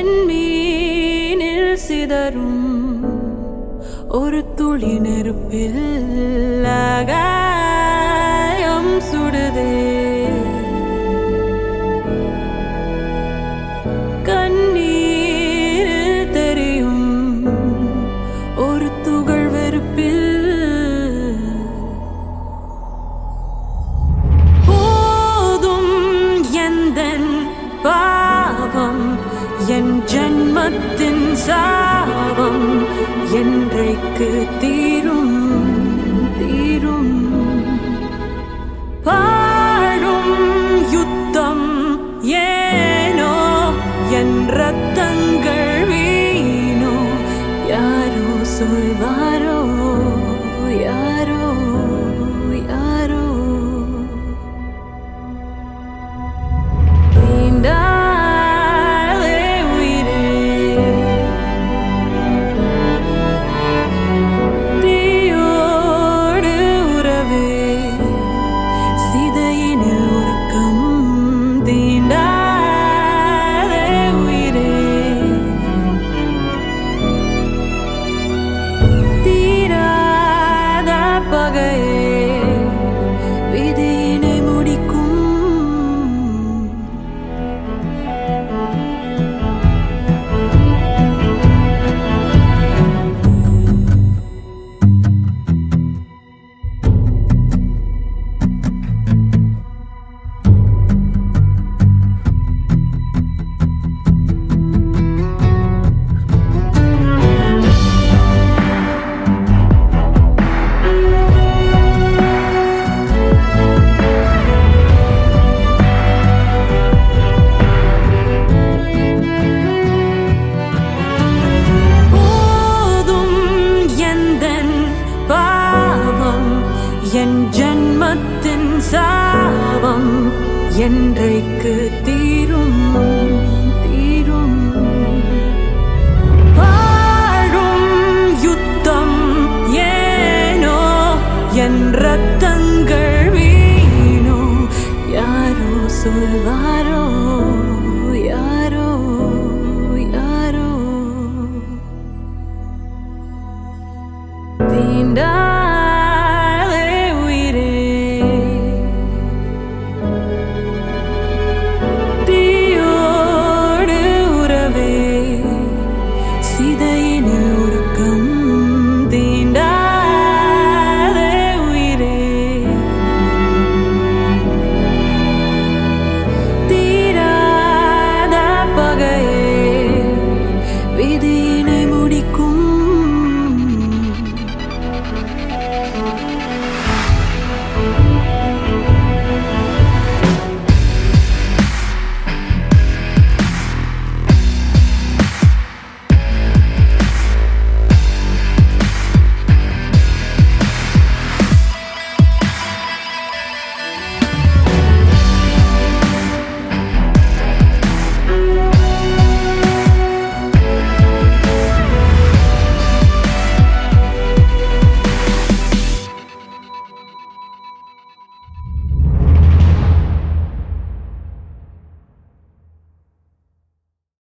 விண்மீனில் சிதறும் ஒரு துளி நெருப்பில் ஆகாயம் சுடுதே கண்ணீரில் தெரியும் ஒரு துகள் வெறுப்பில் போதும் எந்தன் பாவம் என் ஜன்மத்தின் சாபம் என்றைக்கு தீரும் தீரும் பாழும் யுத்தம் ஏனோ என் ரத்தங்கள் வீணோ யாரோ சொல்வாரோ யாரோ யாரோ தீண்டாதே உயிரே தீயோடு உறவே சிதையினில் உறக்கம் தீண்டாதே உயிரே தீராத பகையே விதியினை முடிக்கும் போதும் எந்தன் பாவம் என் ஜன்மத்தின் சாபம் என்றைக்கு தீ